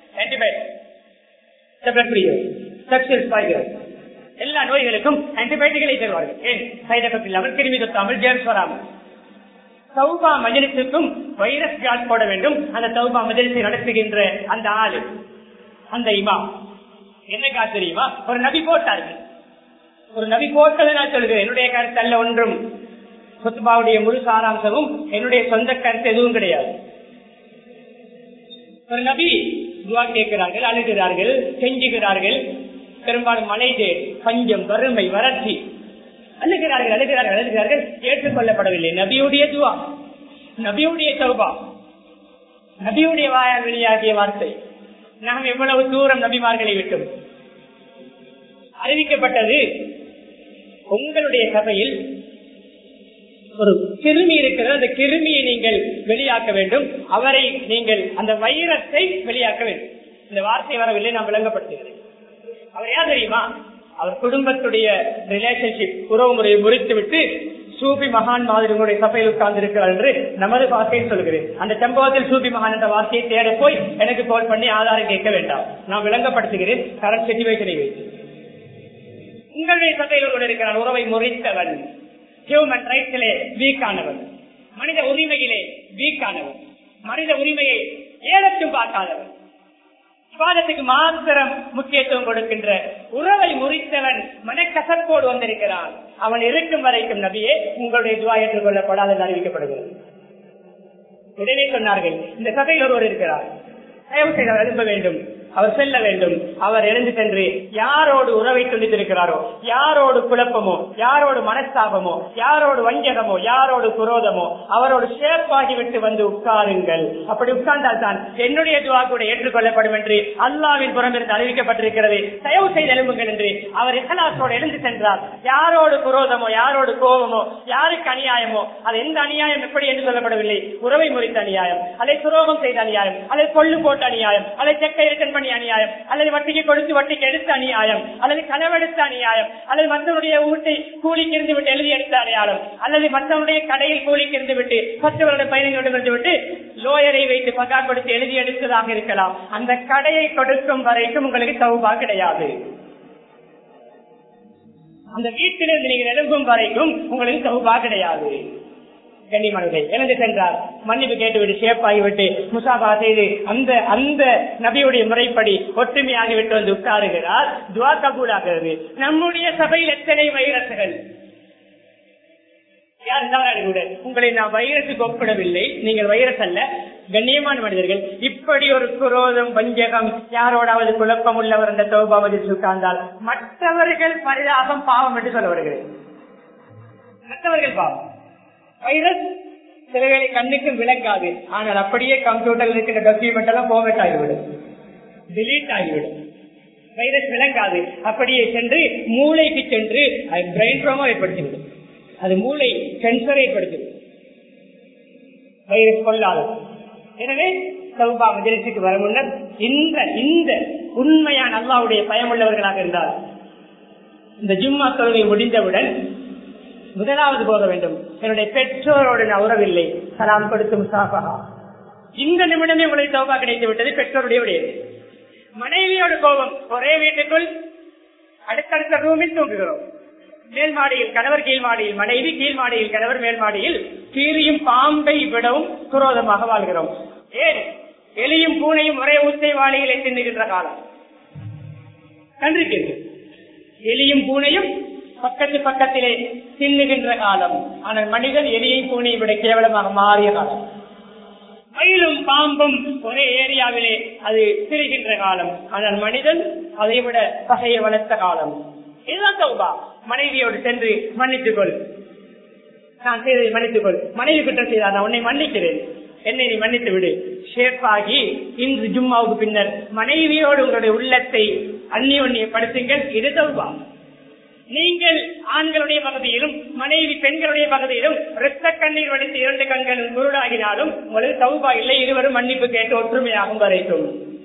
ஆன்டிபயோட்டிக் எல்லா நோய்களுக்கும் ஆன்டிபயோட்டிக்களை தருவார்கள் ஏன் சைட் எஃபெக்ட் இல்லாமல் கிருமி தொத்தாமல் ஜேம்ஸ் வராமல் சௌபா மஜலிசுக்கும் வைரஸ் கார்டு போட வேண்டும் அந்த சௌபா மஜலிசை நடத்துகின்ற அந்த ஆளு அந்த இமாம் என்ன காசு தெரியுமா ஒரு நபி போட்டார்கள் ஒரு நபி போட்டதை நான் சொல்கிறேன் என்னுடைய கருத்து அல்ல ஒன்றும் சொத்துபாவுடைய முழு சாராம்சமும் என்னுடைய சொந்த கருத்து எதுவும் கிடையாது ஒரு நபி துவா கேட்கிறார்கள் அழுகிறார்கள் செஞ்சுகிறார்கள் பெரும்பாலும் மழை பஞ்சம் வறுமை வறட்சி அழுகிறார்கள் அழுகிறார்கள் அழுகிறார்கள் ஏற்றுக்கொள்ளப்படவில்லை நபியுடைய துவா நபியுடைய சௌபா நபியுடைய வாயால் வெளியாகிய வார்த்தை நாம் எவ்வளவு தூரம் நபிமார்களை விட்டோம் அறிவிக்கப்பட்டது உங்களுடைய சபையில் ஒரு கிருமி இருக்கிறது அந்த கிருமியை நீங்கள் வெளியாக்க வேண்டும் அவரை நீங்கள் அந்த வைரத்தை வெளியாக்க வேண்டும் இந்த வார்த்தை வரவில்லை நான் விளங்கப்படுத்துகிறேன் அவர் யார் தெரியுமா அவர் குடும்பத்துடைய ரிலேஷன்ஷிப் உறவு முறையை முறித்து விட்டு சூபி மகான் மாதிரி உங்களுடைய சபையில் உட்கார்ந்து இருக்கிறார் என்று நமது வார்த்தையை சொல்கிறேன் அந்த சம்பவத்தில் சூபி மகான் என்ற வார்த்தையை தேட போய் எனக்கு கால் பண்ணி ஆதாரம் கேட்க வேண்டாம் நான் விளங்கப்படுத்துகிறேன் கரண்ட் சிச்சுவேஷனை வைத்து உங்களுடைய சபையில் கூட இருக்கிறார் உறவை முறித்தவன் ஹியூமன் ரைட்ஸிலே வீக்கானவன் மனித உரிமையிலே வீக்கானவன் மனித உரிமையை ஏலத்தும் பார்க்காதவன் விவாதத்துக்கு மாத்திரம் முக்கியத்துவம் கொடுக்கின்ற உறவை முறித்தவன் மனக்கசப்போடு வந்திருக்கிறான் அவன் இருக்கும் வரைக்கும் நபியே உங்களுடைய துவா ஏற்றுக்கொள்ளப்படாத அறிவிக்கப்படுகிறது உடனே சொன்னார்கள் இந்த சபையில் ஒருவர் இருக்கிறார் தயவு செய்து அவர் எழுப்ப வேண்டும் அவர் செல்ல வேண்டும் அவர் எழுந்து சென்று யாரோடு உறவை துண்டித்திருக்கிறாரோ யாரோடு குழப்பமோ யாரோடு மனஸ்தாபமோ யாரோடு வஞ்சகமோ யாரோடு குரோதமோ அவரோடு ஷேப்பாகிவிட்டு வந்து உட்காருங்கள் அப்படி உட்கார்ந்தால் தான் என்னுடைய துவா கூட ஏற்றுக்கொள்ளப்படும் என்று அல்லாவின் புறமிருந்து அறிவிக்கப்பட்டிருக்கிறது தயவு செய்து எழும்புங்கள் என்று அவர் இஹலாசோடு எழுந்து சென்றார் யாரோடு குரோதமோ யாரோடு கோபமோ யாருக்கு அநியாயமோ அது எந்த அநியாயம் எப்படி என்று சொல்லப்படவில்லை உறவை முறித்த அநியாயம் அதை துரோகம் செய்த அநியாயம் அதை கொள்ளு போட்ட அநியாயம் அதை செக்கை ரிட்டன் பண்ணி அநியாயம் அல்லது வட்டிக்கு கொடுத்து வட்டிக்கு எடுத்த அநியாயம் அல்லது களவெடுத்த அநியாயம் அல்லது மற்றவருடைய வீட்டை கூலிக்கு இருந்து விட்டு எழுதி எடுத்த அடையாளம் அல்லது மற்றவருடைய கடையில் கூலிக்கு இருந்து விட்டு பத்து வருட பயணங்களிடம் இருந்து விட்டு லோயரை வைத்து பகா கொடுத்து எழுதி எடுத்ததாக இருக்கலாம் அந்த கடையை கொடுக்கும் வரைக்கும் உங்களுக்கு சௌபா கிடையாது அந்த வீட்டிலிருந்து நீங்கள் எழும்பும் வரைக்கும் உங்களுக்கு சௌபா கிடையாது கண்ணிமனதை இழந்து சென்றார் மன்னிப்பு கேட்டுவிட்டு ஷேப் ஆகிவிட்டு முசாபா செய்து அந்த அந்த நபியுடைய முறைப்படி ஒற்றுமையாகிவிட்டு வந்து உட்காருகிறார் துவா கபூலாகிறது நம்முடைய சபையில் எத்தனை வைரசுகள் யார் தவறாக கூட உங்களை நான் வைரஸுக்கு ஒப்பிடவில்லை நீங்கள் வைரஸ் அல்ல கண்ணியமான மனிதர்கள் இப்படி ஒரு குரோதம் வஞ்சகம் யாரோடாவது குழப்பம் உள்ளவர் என்ற தோபாவதி உட்கார்ந்தால் மற்றவர்கள் பரிதாபம் பாவம் என்று சொல்ல வருகிறேன் மற்றவர்கள் பாவம் வைரஸ் சில வேளை கண்ணுக்கும் விளங்காது ஆனால் அப்படியே கம்ப்யூட்டர்ல இருக்கிற டாக்குமெண்ட் எல்லாம் போமெட் ஆகிவிடும் டிலீட் ஆகிவிடும் வைரஸ் விளங்காது அப்படியே சென்று மூளைக்கு சென்று பிரெயின் ட்ராமா ஏற்படுத்திவிடும் அது மூளை சென்சரை ஏற்படுத்திவிடும் வைரஸ் கொள்ளாது எனவே சௌபா மஜலிசுக்கு வர முன்னர் இந்த இந்த உண்மையான அல்லாவுடைய பயமுள்ளவர்களாக இருந்தால் இந்த ஜும்மா தொழுகை முடிந்தவுடன் முதலாவது போக வேண்டும் என்னுடைய பெற்றோரோடு நான் உறவில்லை சலாம் கொடுத்து முசாஃபகா இந்த நிமிடமே உங்களுக்கு சௌபா கிடைத்து விட்டது பெற்றோருடைய உடையது மனைவியோட கோபம் ஒரே வீட்டுக்குள் அடுத்தடுத்த ரூமில் தூங்குகிறோம் மேல் மாடியில் கணவர் கீழ் மாடியில் மனைவி கீழ் மாடியில் கணவர் மேல் மாடியில் கீரியும் பாம்பை விடவும் குரோதமாக வாழ்கிறோம் ஏன் எலியும் பூனையும் ஒரே ஊத்தை வாழையிலே தின்னுகின்ற காலம் கண்டிருக்கிறது எலியும் பூனையும் பக்கத்து பக்கத்திலே தின்னுகின்ற காலம் ஆனால் மனிதன் எலியும் பூனையை விட கேவலமாக மாறிய காலம் மயிலும் பாம்பும் ஒரே ஏரியாவிலே அது திரிகின்ற காலம் ஆனால் மனிதன் அதை விட பகையை வளர்த்த காலம் இதுதான் தௌபா மனைவியோடு சென்று மன்னித்துக் கொள் நான் செய்ததை மன்னித்துக் கொள் மனைவி குற்றம் செய்தார் நான் உன்னை மன்னிக்கிறேன் என்னை நீ மன்னித்து விடு ஷேப்பாகி இன்று ஜும்மாவுக்கு பின்னர் மனைவியோடு உங்களுடைய உள்ளத்தை அந்நியொன்னியப்படுத்துங்கள் இது தௌபா நீங்கள் ஆண்களுடைய பகுதியிலும் மனைவி பெண்களுடைய பகுதியிலும் இரத்த கண்ணீர் வடித்து இரண்டு கண்கள் குருடாகினாலும் உங்களுக்கு தௌபா இல்லை இருவரும் மன்னிப்பு கேட்டு ஒற்றுமையாகும் வரைக்கும்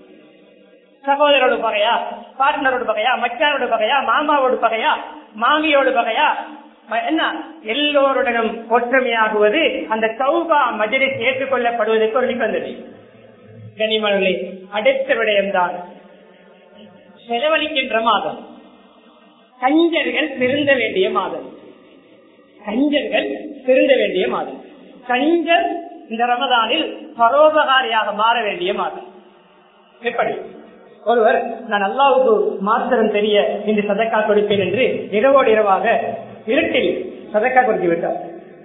சகோதரோடு பகையா பார்ட்னரோடு பகையா மச்சானோடு பகையா மாமாவோடு பகையா மாமியோடு பகையா என்ன எல்லோருடனும் ஒற்றுமையாகுவது அந்த சௌபா மஜலிஸ் ஏற்றுக்கொள்ளப்படுவதற்கு ஒரு நிபந்தனை கனிமணி அடுத்த விடயம்தான் செலவழிக்கின்ற மாதம் கஞ்சர்கள் திருந்த வேண்டிய மாதம் கஞ்சர்கள் திருந்த வேண்டிய மாதம் கஞ்சர் இந்த ரமதானில் பரோபகாரியாக மாற வேண்டிய மாதம் எப்படி ஒருவர் நான் அல்லாவுக்கு மாத்திரம் தெரிய இன்று சதக்கா கொடுப்பேன் என்று இரவோடு இரவாக இருட்டில் சதக்கா கொடுத்து விட்டார்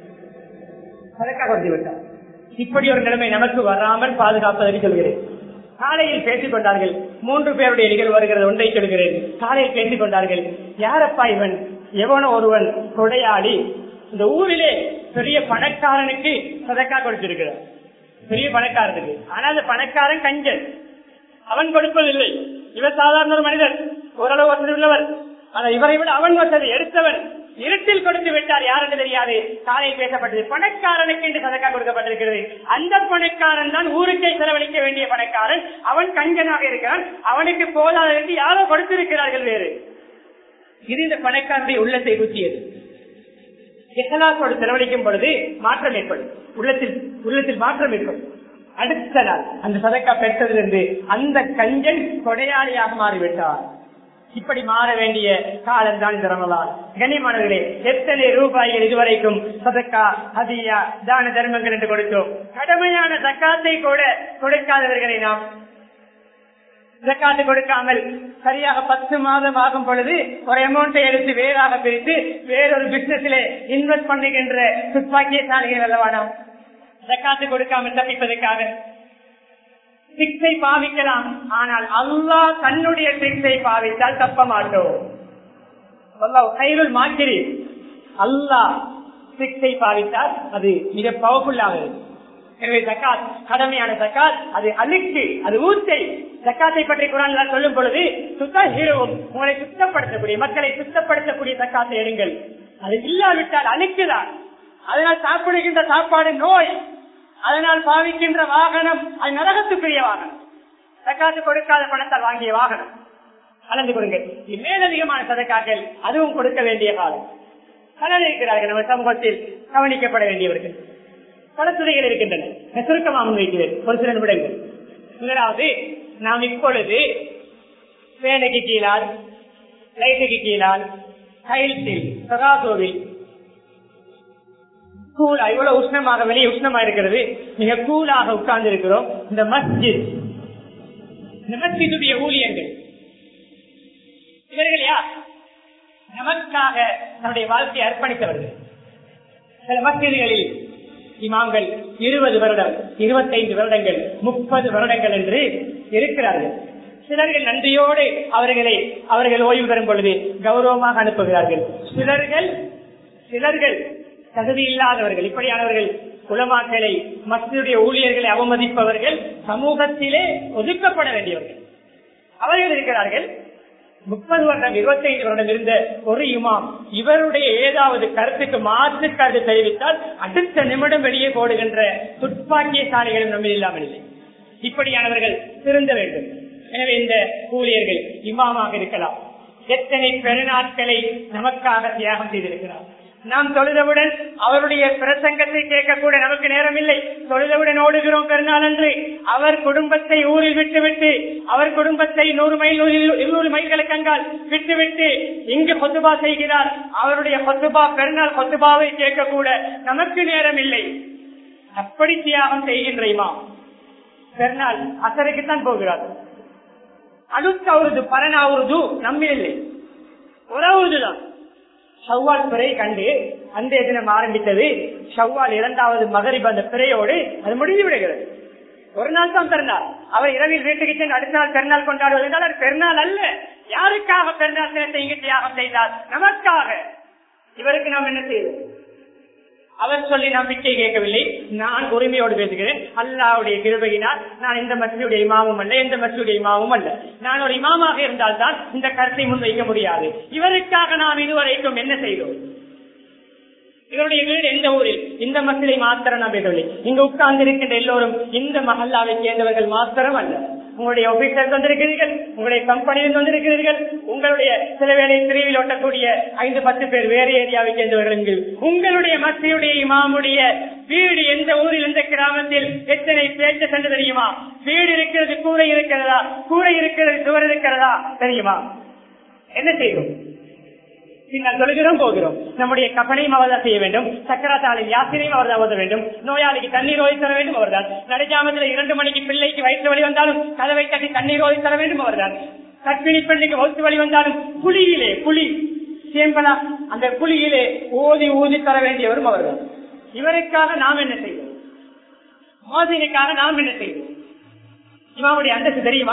சதக்கா கொடுத்து விட்டார் இப்படி ஒரு நிலைமை நமக்கு வராமல் பாதுகாப்பதற்கு சொல்கிறேன் காலையில் பேசிக் கொண்டார்கள் மூன்று பேருடைய நிகழ்வு வருகிறது ஒன்றை சொல்கிறேன் காலையில் பேசிக் கொண்டார்கள் யாரப்பா இவன் எவனோ ஒருவன் கொடையாளி இந்த ஊரிலே பெரிய பணக்காரனுக்கு சதக்கா கொடுத்திருக்கிறார் பெரிய பணக்காரனுக்கு ஆனா அந்த பணக்காரன் கஞ்சன் அவன் கொடுப்பதில்லை இவர் சாதாரண ஒரு மனிதர் ஓரளவு வசதி உள்ளவர் ஆனா இவரை விட அவன் வசதி எடுத்தவன் இருட்டில் கொடுத்து விட்டார் யார் என்று தெரியாது காலையில் பேசப்பட்டது பணக்காரனுக்கு என்று சதக்கா கொடுக்கப்பட்டிருக்கிறது அந்த பணக்காரன் தான் ஊருக்கே செலவழிக்க வேண்டிய பணக்காரன் அவன் கஞ்சனாக இருக்கிறான் அவனுக்கு போதாத என்று யாரோ கொடுத்திருக்கிறார்கள் வேறு இது இந்த பணக்காரனுடைய உள்ளத்தை குத்தியது எஹலாசோடு செலவழிக்கும் பொழுது மாற்றம் ஏற்படும் உள்ளத்தில் உள்ளத்தில் மாற்றம் ஏற்படும் அடுத்த நாள் அந்த சதக்கா பெற்றதிலிருந்து அந்த கஞ்சன் கொடையாளியாக மாறிவிட்டார் இப்படி மாற வேண்டிய காலம் தான் இந்த ரமலான் கனிமானவர்களே எத்தனை ரூபாய்கள் இதுவரைக்கும் சதக்கா ஹதியா தான தர்மங்கள் என்று கொடுத்தோம் கடமையான சக்காத்தை கூட கொடுக்காதவர்களை நாம் ஜக்காத்து கொடுக்காமல் சரியாக பத்து மாதம் ஆகும் பொழுது ஒரு அமௌண்ட்டை எடுத்து வேறாக பிரித்து வேறொரு பிசினஸிலே இன்வெஸ்ட் பண்ணுகின்ற துப்பாக்கியசாலிகள் அல்லவானோம் ஜக்காத்து கொடுக்காமல் தப்பிப்பதற்காக சிக்ஸை பாவிக்கலாம் ஆனால் அல்லாஹ் தன்னுடைய சிக்ஸை பாவித்தால் தப்ப மாட்டோம் கைருள் மாக்கிறி அல்லாஹ் சிக்ஸை பாவித்தால் அது மிக பவர்ஃபுல்லாக எனவே ஜக்காத் கடமையான ஜக்காத் அது அழுக்கு அது ஊத்தை ஜக்காத்தை பற்றி குரான் சொல்லும் பொழுது சுத்த ஹீரோவும் உங்களை சுத்தப்படுத்தக்கூடிய மக்களை சுத்தப்படுத்தக்கூடிய ஜக்காத்தை எடுங்கள் அது இல்லாவிட்டால் அழுக்குதான் அதனால் சாப்பிடுகின்ற சாப்பாடு நோய் அதனால் பாவிக்கின்ற வாகனம் அது நரகத்துக்குரிய வாகனம் சக்காத்து கொடுக்காத பணத்தால் வாங்கிய வாகனம் கலந்து கொடுங்க மேலதிகமான சதக்காக்கள் அதுவும் கொடுக்க வேண்டிய காலம் பலர் இருக்கிறார்கள் நம்ம சமூகத்தில் கவனிக்கப்பட வேண்டியவர்கள் பல துறைகள் இருக்கின்றன சுருக்கமாக முன்வைக்கிறேன் ஒரு சில நிமிடங்கள் முதலாவது நாம் இப்பொழுது பேனைக்கு கீழால் லைட்டுக்கு கீழால் டைல்ஸில் சகாசோவில் கூலா இவ்வளவு உஷ்ணமாக வெளியே உஷ்ணமா இருக்கிறது மிக கூலாக உட்கார்ந்து இருக்கிறோம் இந்த மஸ்ஜித் இந்த மஸ்ஜிதுடைய ஊழியர்கள் இவர்கள் யார் நமக்காக தன்னுடைய வாழ்க்கையை அர்ப்பணித்தவர்கள் சில மஸ்ஜிதுகளில் இமாம்கள் இருபது வருடம் இருபத்தைந்து வருடங்கள் முப்பது வருடங்கள் என்று இருக்கிறார்கள் சிலர்கள் நன்றியோடு அவர்களை அவர்கள் ஓய்வு பெறும் பொழுது கௌரவமாக அனுப்புகிறார்கள் சிலர்கள் சிலர்கள் தகுதி இல்லாதவர்கள் இப்படியானவர்கள் உலமாக்களை மத்தியுடைய ஊழியர்களை அவமதிப்பவர்கள் சமூகத்திலே ஒதுக்கப்பட வேண்டியவர்கள் அவர்கள் இருக்கிறார்கள் முப்பது வருடம் இருபத்தைந்து வருடம் இருந்த ஒரு இமாம் இவருடைய ஏதாவது கருத்துக்கு மாற்று கருத்து தெரிவித்தால் அடுத்த நிமிடம் வெளியே போடுகின்ற துப்பாக்கியசாலிகளும் நம்ம இல்லாமல் இல்லை இப்படியானவர்கள் திருந்த வேண்டும் எனவே இந்த ஊழியர்கள் இமாமாக இருக்கலாம் எத்தனை பெருநாட்களை நமக்காக தியாகம் செய்திருக்கிறார் நாம் தொழுதவுடன் அவருடைய பிரசங்கத்தை கேட்கக்கூட நமக்கு நேரம் இல்லை தொழுதவுடன் ஓடுகிறோம் பெருநாள் அன்று அவர் குடும்பத்தை ஊரில் விட்டுவிட்டு அவர் குடும்பத்தை நூறு மைல் இருநூறு மைல்களுக்கு அங்கால் விட்டுவிட்டு இங்கு கொத்துபா செய்கிறார் அவருடைய கொத்துபா பெருநாள் கொத்துபாவை கேட்கக்கூட நமக்கு நேரம் இல்லை அப்படி தியாகம் செய்கின்ற இமாம் பெருநாள் அசரைக்குத்தான் போகிறார் அடுத்த உருது பரணா உருது நம்மில் இல்லை ஒரு உருதுதான் ஷவ்வால் பிறை கண்டு அந்த தினம் ஆரம்பித்தது ஷவ்வால் இரண்டாவது மகரிப் அந்த பிறையோடு அது முடிந்து விடுகிறது ஒரு நாள் தான் பெருநாள் அவர் இரவில் வீட்டுக்கு சென்று அடுத்த நாள் பெருநாள் கொண்டாடுவது என்றால் அது பெருநாள் அல்ல யாருக்காக பெருநாள் தினத்தை இங்கு தியாகம் செய்தார் நமக்காக இவருக்கு நாம் என்ன செய்வோம் அவர் சொல்லி நான் பிச்சை கேட்கவில்லை நான் உரிமையோடு பேசுகிறேன் அல்லாவுடைய கிருபையினால் நான் இந்த மசியுடைய இமாமும் அல்ல எந்த மசியுடைய இமாமும் அல்ல நான் ஒரு இமாமாக இருந்தால் தான் இந்த கருத்தை முன்வைக்க முடியாது இவருக்காக நாம் இதுவரைக்கும் என்ன செய்தோம் இவருடைய வீடு எந்த ஊரில் இந்த மக்களை மாத்திரம் நான் பேசவில்லை இங்கு உட்கார்ந்து இருக்கின்ற எல்லோரும் இந்த மஹல்லாவை சேர்ந்தவர்கள் மாத்திரம் அல்ல உங்களுடைய ஆபீசர் வந்திருக்கிறீர்கள் உங்களுடைய கம்பெனியில் வந்திருக்கிறீர்கள் உங்களுடைய சில வேலை பிரிவில் ஓட்டக்கூடிய ஐந்து பத்து பேர் வேறு ஏரியாவை சேர்ந்தவர்கள் உங்களுடைய மத்தியுடைய இமாமுடைய வீடு எந்த ஊரில் எந்த கிராமத்தில் எத்தனை பேச்சு சென்று தெரியுமா வீடு இருக்கிறது கூரை இருக்கிறதா கூரை இருக்கிறது சுவர் இருக்கிறதா தெரியுமா என்ன செய்யும் பின்னால் தொழுகிறோம் போகிறோம் நம்முடைய கப்பனையும் அவர்தான் செய்ய வேண்டும் சக்கராத்தாளில் யாத்திரையும் அவர்தான் ஓத வேண்டும் நோயாளிக்கு தண்ணீர் ஓதி தர வேண்டும் அவர்தான் நடைஜாமத்தில் இரண்டு மணிக்கு பிள்ளைக்கு வயிற்று வழி வந்தாலும் கதவை கட்டி தண்ணீர் ஓதி தர வேண்டும் அவர்தான் கற்பிணி பெண்ணுக்கு வயிற்று வழி வந்தாலும் புலியிலே புலி சேம்பலா அந்த புலியிலே ஓதி ஊதி தர வேண்டியவரும் அவர்தான் இவருக்காக நாம் என்ன செய்வோம் மோசடிக்காக நாம் என்ன செய்வோம் இமாமுடைய அந்தஸ்து தெரியுமா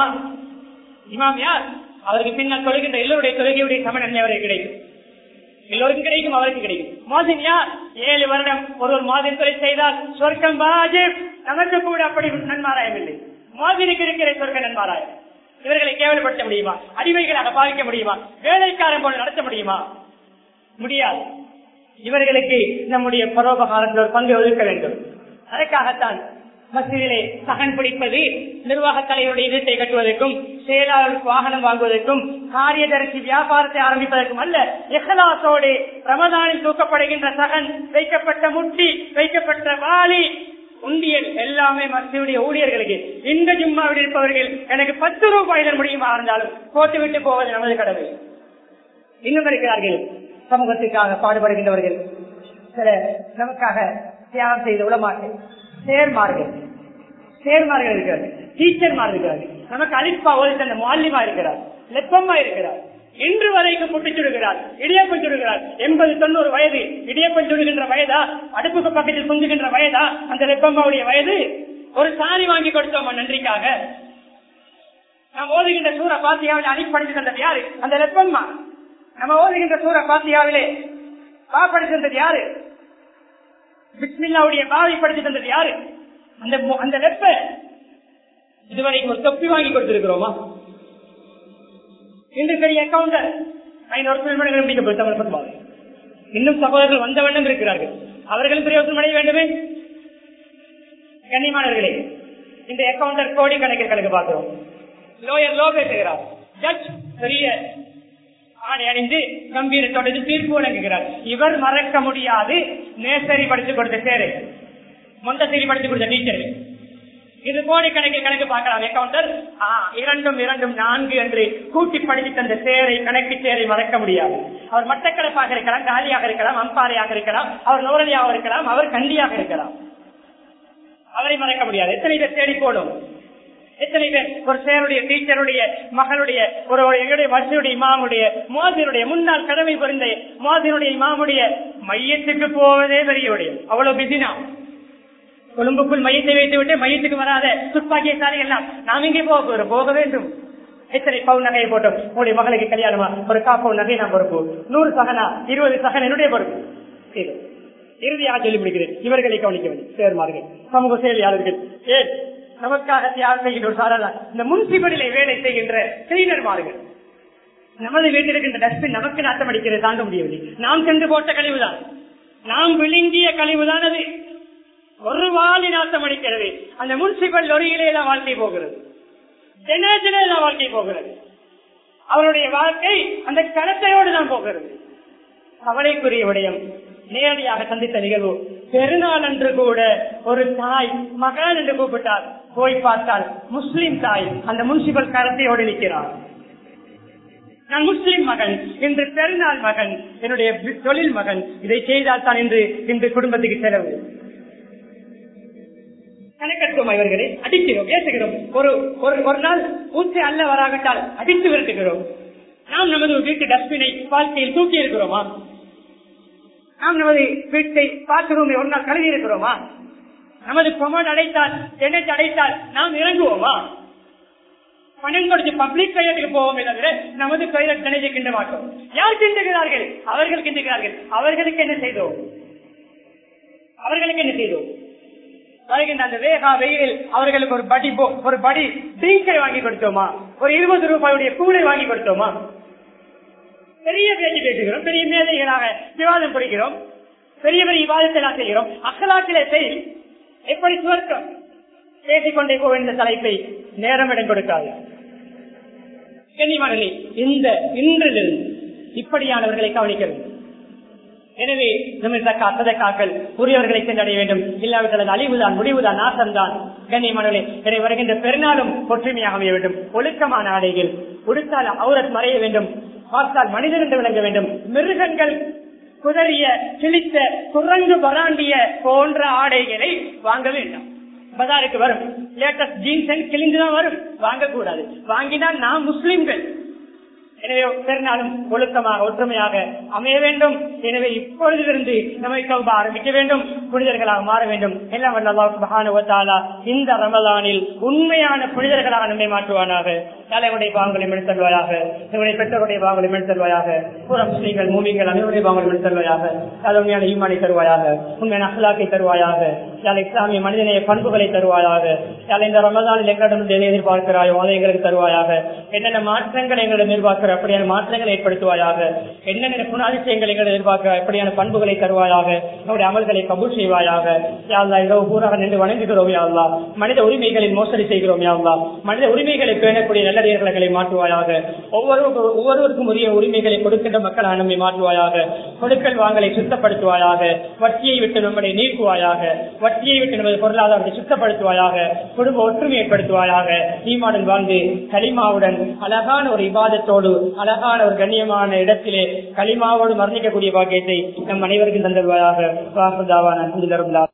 இமாம் யார் அவருக்கு பின்னால் தொழுகின்ற எல்லோருடைய தொழுகையுடைய சமன் என்ன அவருக்கு கிடைக்கும் எல்லோருக்கும் கிடைக்கும் அவருக்கு கிடைக்கும் மோதின் யார் ஏழு வருடம் ஒரு மோதின் தொழில் செய்தால் சொர்க்கம் வாஜிப் நமக்கு கூட அப்படி நன்மாராயம் இல்லை மோதினுக்கு இருக்கிற சொர்க்க நன்மாராயம் இவர்களை கேவலப்படுத்த முடியுமா அடிமைகளாக பாதிக்க முடியுமா வேலைக்காரன் போல நடத்த முடியுமா முடியாது இவர்களுக்கு நம்முடைய பரோபகாரத்தில் ஒரு பங்கு ஒதுக்க வேண்டும் அதற்காகத்தான் மசீதிலே சகன் பிடிப்பது நிர்வாக தலைவருடைய இதத்தை கட்டுவதற்கும் செயலாளருக்கு வாகனம் வாங்குவதற்கும் காரியதரிசி வியாபாரத்தை ஆரம்பிப்பதற்கும் அல்ல எஹலாசோடு ரமதானில் தூக்கப்படுகின்ற சகன் வைக்கப்பட்ட முட்டி வைக்கப்பட்ட வாளி உண்டியல் எல்லாமே மத்தியுடைய ஊழியர்களுக்கு இந்த ஜும்மாவில் இருப்பவர்கள் எனக்கு பத்து ரூபாய் தர முடியுமா இருந்தாலும் போட்டு விட்டு போவது நமது கடமை இன்னும் இருக்கிறார்கள் சமூகத்துக்காக பாடுபடுகின்றவர்கள் சில நமக்காக தியாகம் செய்த உளமாட்டை சேர்மார்கள் சேர்மார்கள் இருக்கிறார்கள் டீச்சர்மார் இருக்கிறார்கள் நமக்கு அலிப்பா ஓதி தந்த மாலிமா இருக்கிறார் லெப்பம்மா இருக்கிறார் இன்று வரைக்கும் முட்டிச் சுடுகிறார் இடியப்பம் சுடுகிறார் எண்பது தொண்ணூறு வயது இடியப்பம் சுடுகின்ற வயதா அடுப்புக்கு பக்கத்தில் குந்துகின்ற வயதா அந்த லெப்பம்மாவுடைய வயது ஒரு சாரி வாங்கி கொடுத்தோமா நன்றிக்காக நாம் ஓதுகின்ற சூர பாத்தியாவில் அணிப்படுத்தி தந்தது யாரு அந்த லெப்பம்மா நம்ம ஓதுகின்ற சூர பாத்தியாவிலே பாப்படுத்தி தந்தது யாரு பிஸ்மில்லாவுடைய பாவை படுத்தி தந்தது யாரு அந்த மு- அந்த வெப்ப இதுவரைக்கும் ஒரு தொப்பி வாங்கி கொடுத்திருக்கிறோமா இன்று பெரிய அக்கௌண்டர் ஐநூறு திருமணங்கள் முடிக்கப்படும் தமிழ் பத்மாவை இன்னும் சகோதரர்கள் வந்த வண்ணம் இருக்கிறார்கள் அவர்களும் பிரயோசனம் அடைய வேண்டுமே கண்ணியமானவர்களே இந்த அக்கௌண்டர் கோடி கணக்கில் கணக்கு பார்க்கிறோம் லோயர் லோ பேசுகிறார் ஜட்ஜ் பெரிய ஆடை அணிந்து கம்பீரத்தோடு தீர்ப்பு வழங்குகிறார் இவர் மறக்க முடியாது நேசரி படித்துக் கொடுத்த சேரு மொந்தசேரி படித்துக் கொடுத்த டீச்சர் இது கோடிக்கணக்கில் கணக்கு பார்க்கலாம் அக்கௌண்டர் இரண்டும் இரண்டும் நான்கு என்று கூட்டி படித்து தந்த சேரை கணக்கு சேரை மறக்க முடியாது அவர் மட்டக்களப்பாக இருக்கலாம் காலியாக இருக்கலாம் அம்பாறையாக இருக்கலாம் அவர் நோரலியாக இருக்கலாம் அவர் கண்டியாக இருக்கலாம் அவரை மறக்க முடியாது எத்தனை பேர் தேடி போடும் எத்தனை பேர் ஒரு சேருடைய டீச்சருடைய மகளுடைய ஒரு ஒரு எங்களுடைய வரிசையுடைய இமாமுடைய மோதினுடைய முன்னாள் கடமை புரிந்த மோதினுடைய இமாமுடைய மையத்துக்கு போவதே பெரிய விடயம் அவ்வளவு பிஸினா கொழும்புக்குள் மையத்தை வைத்து விட்டு மையத்துக்கு வராத துப்பாக்கிய சாலை எல்லாம் நாம் இங்கே போக போகிறோம் போக வேண்டும் எத்தனை பவுன் நகையை போட்டோம் உங்களுடைய மகளுக்கு கல்யாணமா ஒரு காப்பவுன் நகை நான் பொறுப்பு நூறு சகனா இருபது சகன் என்னுடைய பொறுப்பு இது. இறுதியாக சொல்லி முடிக்கிறேன் இவர்களை கவனிக்க வேண்டும் சேர்மார்கள் சமூக சேவையாளர்கள் ஏன் நமக்காக தியாகம் செய்கின்ற ஒரு சாரா இந்த முன்சிபலிலே வேலை செய்கின்ற செய்தர்மார்கள் நமது வீட்டில் இருக்கின்ற டஸ்ட்பின் நமக்கு நாட்டம் அடிக்கிறது தாங்க முடியவில்லை நாம் சென்று போட்ட கழிவுதான் நாம் விழுங்கிய கழிவுதான் அது ஒரு வாலி நாட்டம் அடிக்கிறது அந்த முன்சிபல் லொரியிலே தான் வாழ்க்கை போகிறது ஜெனரேஷனே தான் வாழ்க்கை போகிறது அவருடைய வாழ்க்கை அந்த கடத்தையோடு தான் போகிறது கவலைக்குரிய விடயம் நேரடியாக சந்தித்த நிகழ்வு பெருநாள் அன்று கூட ஒரு தாய் மகன் என்று கூப்பிட்டார் போய் பார்த்தால் முஸ்லிம் தாய் அந்த முன்சிபல் கரத்தையோடு நிற்கிறார் நான் முஸ்லிம் மகன் இன்று பெருநாள் மகன் என்னுடைய தொழில் மகன் இதை செய்தால் தான் இன்று இன்று குடும்பத்துக்கு செலவு கணக்கெடுக்கும் இவர்களை அடிக்கிறோம் ஏற்றுகிறோம் ஒரு ஒரு ஒரு நாள் ஊசி அல்ல வராகட்டால் அடித்து விரட்டுகிறோம் நாம் நமது வீட்டு டஸ்ட்பினை வாழ்க்கையில் தூக்கி இருக்கிறோமா நாம் நமது வீட்டை பாத்ரூமை ஒரு நாள் கழுவி இருக்கிறோமா நமது கொமட் அடைத்தால் டெனட் அடைத்தால் நாம் இறங்குவோமா பணம் கொடுத்து பப்ளிக் டாய்லெட்டுக்கு போவோமே தவிர நமது டாய்லெட் டெனேஜை கிண்ட மாட்டோம் யார் கிண்டுகிறார்கள் அவர்கள் கிண்டுகிறார்கள் அவர்களுக்கு என்ன செய்தோம் அவர்களுக்கு என்ன செய்தோம் வருகின்ற அந்த வேகா வெயில் அவர்களுக்கு ஒரு படி போ- ஒரு படி டீங்கை வாங்கி கொடுத்தோமா ஒரு இருபது ரூபாயுடைய கூலை வாங்கி கொடுத்தோமா பெரிய பேச்சு பேசுகிறோம் பெரிய மேதைகளாக விவாதம் பிடிக்கிறோம் பெரிய பெரிய விவாதத்தை எல்லாம் செய்கிறோம் அகலாக்கிலே செய் எப்படி சுவர்க்கம் பேசிக்கொண்டே போக இந்த தலைப்பை நேரம் இடம் கொடுக்காது கன்னிமணி இந்த இன்றிலிருந்து இப்படியானவர்களை கவனிக்க வேண்டும் எனவே நம்ம சக்கா சதக்காக்கள் உரியவர்களை சென்றடைய வேண்டும் இல்லாவிட்டால் அது அழிவுதான் முடிவுதான் நாசம்தான் கண்ணியமானவர்களே எனவே வருகின்ற பெருநாளும் ஒற்றுமையாக அமைய வேண்டும் ஒழுக்கமான ஆடைகள் உடுத்தால் அவுரத் மறைய வேண்டும் பார்த்தால் மனிதன் என்று விளங்க வேண்டும் மிருகங்கள் குதறிய கிழித்த குரங்கு பராண்டிய போன்ற ஆடைகளை வாங்க வேண்டாம் பஜாருக்கு வரும் லேட்டஸ்ட் ஜீன்ஸ் கிழிந்துதான் வரும் வாங்கக்கூடாது வாங்கினால் நாம் முஸ்லிம்கள் எனவே பெருநாளும் ஒழுக்கமாக ஒற்றுமையாக அமைய வேண்டும் எனவே இப்பொழுதிலிருந்து நம்மை தௌபா ஆரம்பிக்க வேண்டும் புனிதர்களாக மாற வேண்டும் எல்லாம் வல்ல அல்லாஹ் சுப்ஹானஹு வ தஆலா இந்த ரமலானில் உண்மையான புனிதர்களாக நம்மை மாற்றுவானாக தலைவருடைய பாவங்களை மெடுத்தல்வாயாக நம்முடைய பெற்றோருடைய பாவங்களை மெடுத்தல்வாயாக புற முஸ்லீம்கள் மூமிகள் அனைவருடைய பாவங்களை மெடுத்தல்வாயாக அது உண்மையான ஈமானை தருவாயாக உண்மையான அஹ்லாக்கை தருவாயாக யாழ் இஸ்லாமிய மனிதனைய பண்புகளை தருவாயாக யாழ் இந்த ரமலானில் எங்களிடம் எதை எதிர்பார்க்கிறாயோ அதை எங்களுக்கு தருவாயாக என்னென்ன மாற்றங்கள் எங்களிடம் எதிர்பார்க்கிற அப்படியான மாற்றங்களை ஏற்படுத்துவாயாக என்னென்ன குணாதிசயங்கள் எங்களை எதிர்பார்க்கிற அப்படியான பண்புகளை தருவாயாக நம்முடைய அமல்களை கபூல் செய்வாயாக யாழ்லா இரவு பூராக நின்று வணங்குகிறோம் யாழ்லா மனித உரிமைகளில் மோசடி செய்கிறோம் யாழ்லா மனித உரிமைகளை பேணக்கூடிய நல்லடியர்களை மாற்றுவாயாக ஒவ்வொரு ஒவ்வொருவருக்கும் உரிய உரிமைகளை கொடுக்கின்ற மக்கள் நம்மை மாற்றுவாயாக கொடுக்கல் வாங்கலை சுத்தப்படுத்துவாயாக வட்டியை விட்டு நம்மை நீக்குவாயாக வட்டியை விட்டு நமது பொருளாதாரத்தை சுத்தப்படுத்துவாயாக குடும்ப ஒற்றுமை ஏற்படுத்துவாயாக ஈமாடன் வாழ்ந்து களிமாவுடன் அழகான ஒரு இபாதத்தோடு அழகான ஒரு கண்ணியமான இடத்திலே களிமாவோடு மரணிக்கக்கூடிய பாக்கியத்தை நம் அனைவருக்கும் தந்தருவாயாக வாசுதாவான